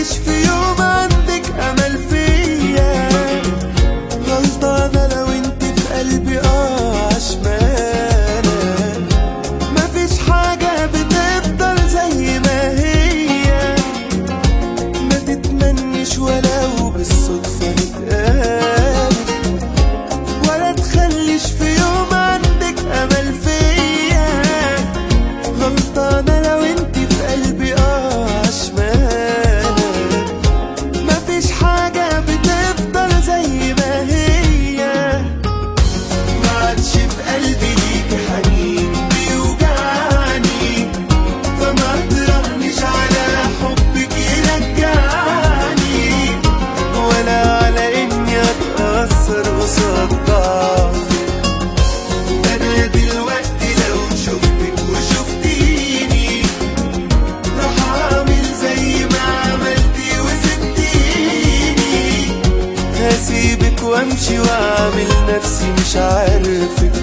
تخليش في يوم عندك امل فيا غلطانة لو انت في قلبي اه عشمانة مفيش حاجة بتفضل زي ما هي ما تتمنش ولو بالصدفة نتقابل ولا تخليش في يوم عندك امل فيا غلطانة لو انت في قلبي اه عشمانة مفيش حاجة بتفضل زي ما هي ما عادش في قلبي ليك حنين بيوجعني فما تراهنيش على حبك يرجعني ولا على اني اتأثر قصاد ضعفك انا دلوقتي لو شفتك وشفتيني راح اعمل زي ما عملتي وسبتيني هسيبك وامشي واعمل نفسي مش عارفك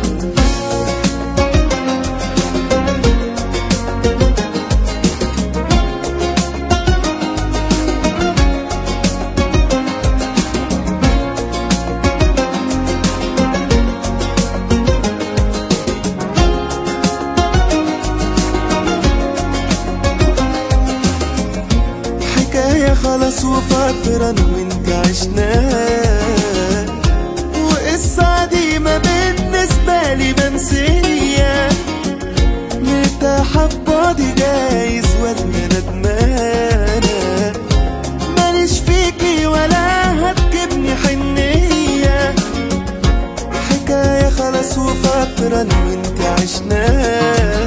حكاية خلاص وفترة أنا وانت عشناها وقصة قديمة بالنسبة لي منسية مرتاحة ببعدي جايز ولا ندمانة ماليش فيكي ولا هتجيبني حنية حكاية خلاص وفترة أنا وانت عشناها